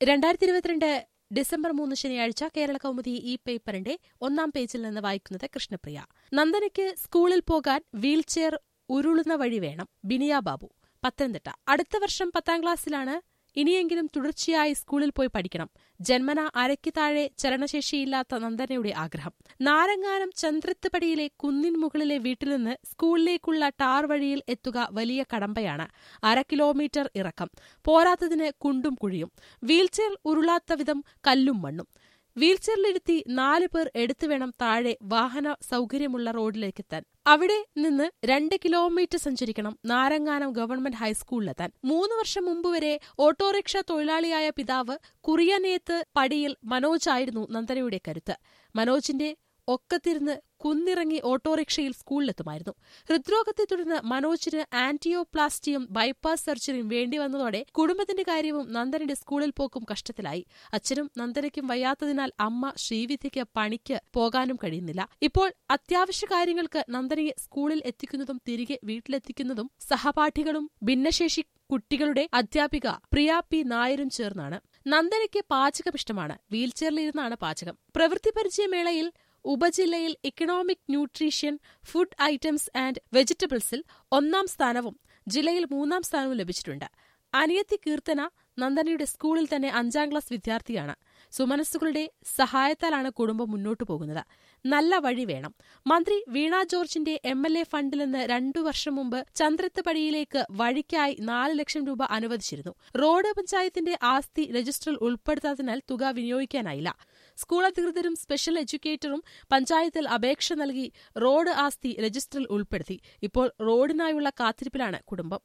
രണ്ടായിരത്തി ഇരുപത്തിരണ്ട് ഡിസംബർ മൂന്ന് ശനിയാഴ്ച കേരള കൗമുദി ഈ പേപ്പറിന്റെ ഒന്നാം പേജിൽ നിന്ന് വായിക്കുന്നത് കൃഷ്ണപ്രിയ നന്ദനയ്ക്ക് സ്കൂളിൽ പോകാൻ വീൽചെയർ ഉരുളുന്ന വഴി വേണം ബിനിയ ബാബു പത്തനംതിട്ട അടുത്ത വർഷം പത്താം ക്ലാസ്സിലാണ് ഇനിയെങ്കിലും തുടർച്ചയായി സ്കൂളിൽ പോയി പഠിക്കണം ജന്മന അരയ്ക്ക് താഴെ ചലനശേഷിയില്ലാത്ത നന്ദനയുടെ ആഗ്രഹം നാരങ്ങാനം ചന്ദ്രത്തുപടിയിലെ കുന്നിൻ മുകളിലെ വീട്ടിൽ നിന്ന് സ്കൂളിലേക്കുള്ള ടാർ വഴിയിൽ എത്തുക വലിയ കടമ്പയാണ് അര കിലോമീറ്റർ ഇറക്കം പോരാത്തതിന് കുണ്ടും കുഴിയും വീൽചെയർ ഉരുളാത്ത വിധം കല്ലും മണ്ണും വീൽചെയറിലിരുത്തി നാലു പേർ എടുത്തു വേണം താഴെ വാഹന സൗകര്യമുള്ള റോഡിലേക്കെത്താൻ അവിടെ നിന്ന് രണ്ട് കിലോമീറ്റർ സഞ്ചരിക്കണം നാരങ്ങാനം ഗവൺമെന്റ് ഹൈസ്കൂളിലെത്താൻ മൂന്ന് വർഷം മുമ്പ് വരെ ഓട്ടോറിക്ഷ തൊഴിലാളിയായ പിതാവ് കുറിയനേത്ത് പടിയിൽ മനോജായിരുന്നു നന്ദനയുടെ കരുത്ത് മനോജിന്റെ ഒക്കത്തിരുന്ന് കുന്നിറങ്ങി ഓട്ടോറിക്ഷയിൽ സ്കൂളിലെത്തുമായിരുന്നു ഹൃദ്രോഗത്തെ തുടർന്ന് മനോജിന് ആന്റിയോപ്ലാസ്റ്റിയും ബൈപ്പാസ് സർജറിയും വേണ്ടി വന്നതോടെ കുടുംബത്തിന്റെ കാര്യവും നന്ദനയുടെ സ്കൂളിൽ പോക്കും കഷ്ടത്തിലായി അച്ഛനും നന്ദനയ്ക്കും വയ്യാത്തതിനാൽ അമ്മ ശ്രീവിദ്യയ്ക്ക് പണിക്ക് പോകാനും കഴിയുന്നില്ല ഇപ്പോൾ അത്യാവശ്യ കാര്യങ്ങൾക്ക് നന്ദനയെ സ്കൂളിൽ എത്തിക്കുന്നതും തിരികെ വീട്ടിലെത്തിക്കുന്നതും സഹപാഠികളും ഭിന്നശേഷി കുട്ടികളുടെ അധ്യാപിക പ്രിയ പി നായരും ചേർന്നാണ് നന്ദനയ്ക്ക് പാചകം ഇഷ്ടമാണ് വീൽചെയറിലിരുന്നാണ് പാചകം പ്രവൃത്തി പരിചയമേളയിൽ ഉപജില്ലയിൽ economic nutrition food items and വെജിറ്റബിൾസിൽ ഒന്നാം സ്ഥാനവും ജില്ലയിൽ മൂന്നാം സ്ഥാനവും ലഭിച്ചിട്ടുണ്ട് അനിയത്തി കീർത്തന നന്ദനയുടെ സ്കൂളിൽ തന്നെ അഞ്ചാം ക്ലാസ് വിദ്യാർത്ഥിയാണ് സുമനസ്സുകളുടെ സഹായത്താലാണ് കുടുംബം മുന്നോട്ടു പോകുന്നത് നല്ല വഴി വേണം മന്ത്രി വീണ ജോർജിന്റെ എം എൽ എ ഫണ്ടിൽ നിന്ന് രണ്ടു വർഷം മുമ്പ് ചന്ദ്രത്തുപടിയിലേക്ക് വഴിക്കായി നാല് ലക്ഷം രൂപ അനുവദിച്ചിരുന്നു റോഡ് പഞ്ചായത്തിന്റെ ആസ്തി രജിസ്റ്ററിൽ ഉൾപ്പെടുത്താത്തതിനാൽ തുക വിനിയോഗിക്കാനായില്ല സ്കൂൾ അധികൃതരും സ്പെഷ്യൽ എഡ്യൂക്കേറ്ററും പഞ്ചായത്തിൽ അപേക്ഷ നൽകി റോഡ് ആസ്തി രജിസ്റ്ററിൽ ഉൾപ്പെടുത്തി ഇപ്പോൾ റോഡിനായുള്ള കാത്തിരിപ്പിലാണ് കുടുംബം